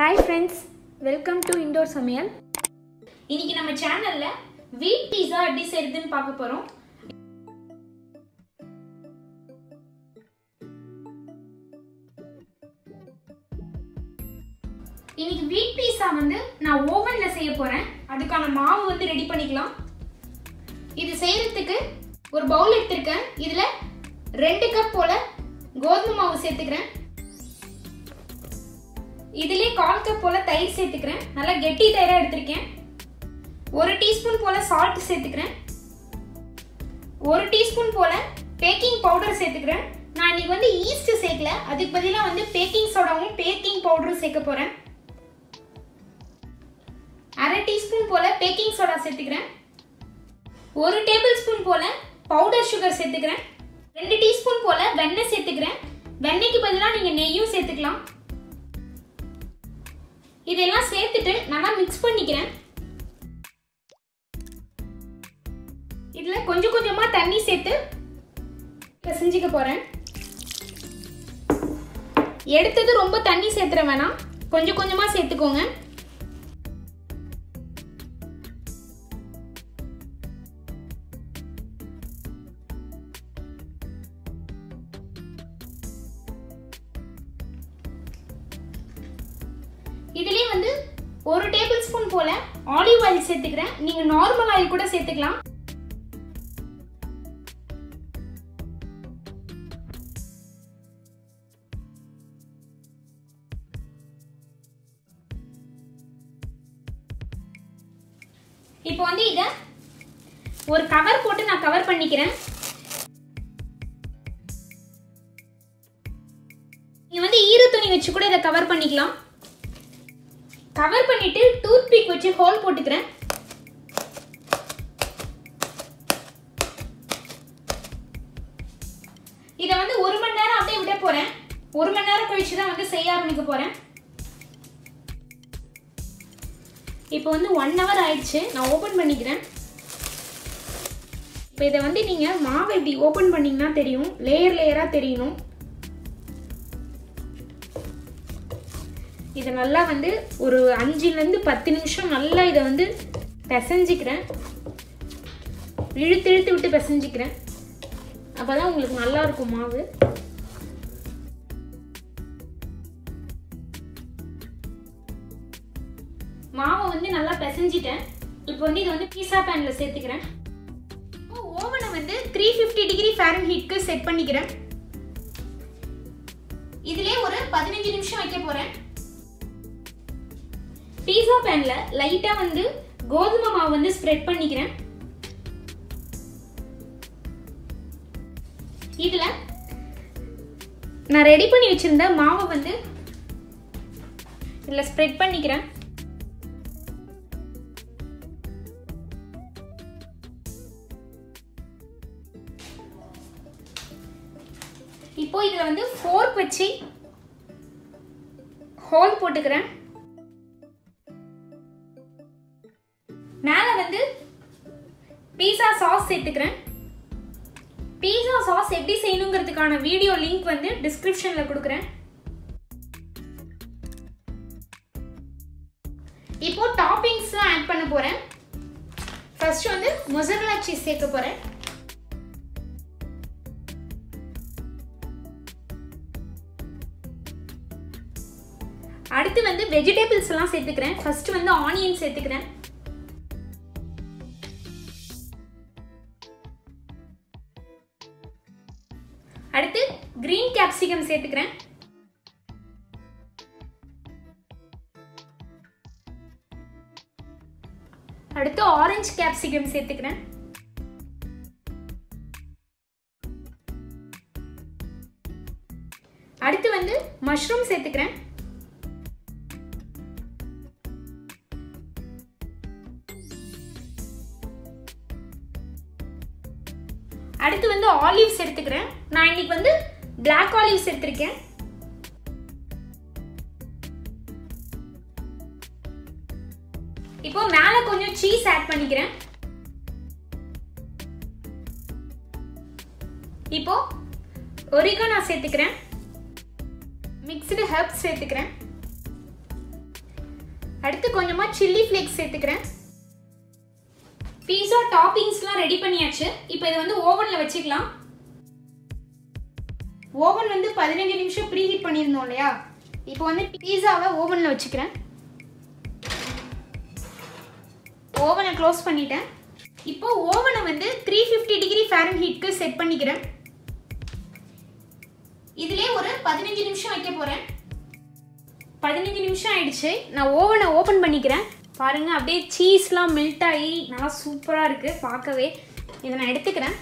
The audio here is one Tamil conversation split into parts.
hi friends welcome to Indore சமையல் இன்னைக்கு நம்ம சேனல்ல வீட் பீஸா எப்படி செய்யறதுன்னு பார்க்க போறோம் இன்னைக்கு வீட் பீஸா வந்து நான் ஓவன்ல செய்ய போறேன் அதுக்கான மாவு வந்து ரெடி பண்ணிக்கலாம் இது செய்யறதுக்கு ஒரு பவுல் எடுத்திருக்கேன் இதுல ரெண்டு கப் போல கோதுமை மாவு சேர்த்துக்கிறேன் இதுலயே கால் கப் போல தயிர் சேர்த்துக்கிறேன் நல்லா கெட்டி தயிரா எடுத்திருக்கேன் ஒரு டீஸ்பூன் போல சால்ட் சேர்த்துக்கிறேன் ஒரு டீஸ்பூன் போல பேக்கிங் பவுடர் சேர்த்துக்கிறேன் நான் இன்னைக்கு வந்து ஈஸ்ட் சேர்க்கல அதுக்கு பதிலாக வந்து பேக்கிங் சோடாவும் பேக்கிங் பவுடரும் சேர்க்க போறேன் அரை டீஸ்பூன் போல பேக்கிங் சோடா சேர்த்துக்கிறேன் ஒரு டேபிள் ஸ்பூன் போல பவுடர் சுகர் சேர்த்துக்கிறேன் ரெண்டு டீஸ்பூன் போல வெண்ணெய் சேர்த்துக்கிறேன் வெண்ணெய்க்கு பதிலாக நீங்க நெய்யும் சேர்த்துக்கலாம் இதெல்லாம் சேர்த்துட்டு நல்லா மிக்ஸ் பண்ணிக்கிறேன் இதுல கொஞ்சம் கொஞ்சமா தண்ணி சேர்த்து பிசைஞ்சிக்க போறேன் எடுத்தது ரொம்ப தண்ணி சேர்த்துற வேணாம் கொஞ்சம் கொஞ்சமா சேர்த்துக்கோங்க இதுலயே வந்து ஒரு டேபிள் ஸ்பூன் போல ஆலிவ் ஆயில் சேர்த்துக்கிறேன் நீங்க நார்மல் ஆயில் கூட சேர்த்துக்கலாம் இப்போ வந்து இத ஒரு கவர் போட்டு நான் கவர் பண்ணிக்கிறேன் நீங்க வந்து ஈர துணி வச்சு கூட இதை கவர் பண்ணிக்கலாம் கவர் பண்ணிட்டு டூத் பிக் வச்சு ஹோல் போட்டுக்கிறேன் இதை வந்து ஒரு மணி நேரம் அப்படியே விட போறேன் ஒரு மணி நேரம் கழிச்சு தான் வந்து செய்ய ஆரம்பிக்க போறேன் இப்போ வந்து ஒன் ஹவர் ஆயிடுச்சு நான் ஓப்பன் பண்ணிக்கிறேன் இப்போ இதை வந்து நீங்கள் மாவை இப்படி ஓப்பன் பண்ணிங்கன்னா தெரியும் லேயர் லேயராக தெரியணும் இதை நல்லா வந்து ஒரு அஞ்சுலேருந்து பத்து நிமிஷம் நல்லா இதை வந்து பிசைஞ்சிக்கிறேன் இழுத்து இழுத்து விட்டு பிசைஞ்சிக்கிறேன் அப்போ தான் உங்களுக்கு நல்லா இருக்கும் மாவு மாவை வந்து நல்லா பிசைஞ்சிட்டேன் இப்போ வந்து இதை வந்து பீஸா பேனில் சேர்த்துக்கிறேன் இப்போ ஓவனை வந்து த்ரீ ஃபிஃப்டி டிகிரி ஃபேரன் ஹீட்க்கு செட் பண்ணிக்கிறேன் இதுலேயே ஒரு பதினஞ்சு நிமிஷம் வைக்க போகிறேன் பீஸா பேன்ல லைட்டா வந்து கோதுமை மாவு வந்து ஸ்ப்ரெட் பண்ணிக்கிறேன் இதுல நான் ரெடி பண்ணி வச்சிருந்த மாவை வந்து இதுல ஸ்ப்ரெட் பண்ணிக்கிறேன் இப்போ இதுல வந்து ஃபோர்க் வச்சு ஹோல் போட்டுக்கிறேன் மேலே வந்து பீஸா சாஸ் சேர்த்துக்கிறேன் பீஸா சாஸ் எப்படி செய்யணுங்கிறதுக்கான வீடியோ லிங்க் வந்து டிஸ்கிரிப்ஷனில் கொடுக்குறேன் இப்போ டாப்பிங்ஸ்லாம் ஆட் பண்ண போகிறேன் ஃபர்ஸ்ட் வந்து மொசரலா சீஸ் சேர்க்க போகிறேன் அடுத்து வந்து வெஜிடபிள்ஸ் எல்லாம் சேர்த்துக்கிறேன் ஃபர்ஸ்ட் வந்து ஆனியன் சேர்த்துக்கிறேன் அடுத்து கிரீன் கேப்சிகம் சேர்த்துக்கிறேன் அடுத்து ஆரஞ்சு கேப்சிகம் சேர்த்துக்கிறேன் அடுத்து வந்து மஷ்ரூம் சேர்த்துக்கிறேன் அடுத்து வந்து ஆலிவ்ஸ் எடுத்துக்கிறேன் நான் இன்னைக்கு வந்து பிளாக் ஆலிவ்ஸ் எடுத்திருக்கேன் இப்போ மேல கொஞ்சம் சீஸ் ஆட் பண்ணிக்கிறேன் இப்போ ஒரிகோ நான் சேர்த்துக்கிறேன் மிக்ஸ்டு ஹெர்ப்ஸ் சேர்த்துக்கிறேன் அடுத்து கொஞ்சமாக சில்லி ஃப்ளேக்ஸ் சேர்த்துக்கிறேன் பீஸா டாப்பிங்ஸ்லாம் ரெடி பண்ணியாச்சு இப்போ இதை வந்து ஓவனில் வச்சுக்கலாம் ஓவன் வந்து பதினஞ்சு நிமிஷம் ப்ரீ ஹீட் பண்ணியிருந்தோம் இல்லையா இப்போ வந்து பீஸாவை ஓவனில் வச்சுக்கிறேன் ஓவனை க்ளோஸ் பண்ணிட்டேன் இப்போ ஓவனை வந்து த்ரீ ஃபிஃப்டி டிகிரி ஃபேரன் ஹீட்க்கு செட் பண்ணிக்கிறேன் இதிலே ஒரு பதினஞ்சு நிமிஷம் வைக்க போகிறேன் பதினஞ்சு நிமிஷம் ஆயிடுச்சு நான் ஓவனை ஓப்பன் பண்ணிக்கிறேன் பாருங்க அப்படியே சீஸ்லாம் மெல்ட் ஆகி நல்லா சூப்பராக இருக்குது பார்க்கவே இதை நான் எடுத்துக்கிறேன்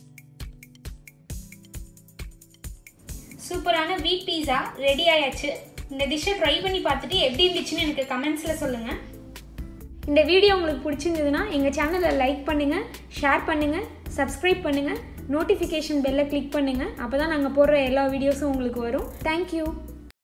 சூப்பரான வீட் பீஸா ரெடி ஆயாச்சு இந்த டிஷ்ஷை ட்ரை பண்ணி பார்த்துட்டு எப்படி இருந்துச்சுன்னு எனக்கு கமெண்ட்ஸில் சொல்லுங்கள் இந்த வீடியோ உங்களுக்கு பிடிச்சிருந்ததுன்னா எங்கள் சேனலை லைக் பண்ணுங்கள் ஷேர் பண்ணுங்கள் சப்ஸ்கிரைப் பண்ணுங்கள் நோட்டிஃபிகேஷன் பெல்லை கிளிக் பண்ணுங்கள் அப்போ தான் நாங்கள் போடுற எல்லா வீடியோஸும் உங்களுக்கு வரும் தேங்க்யூ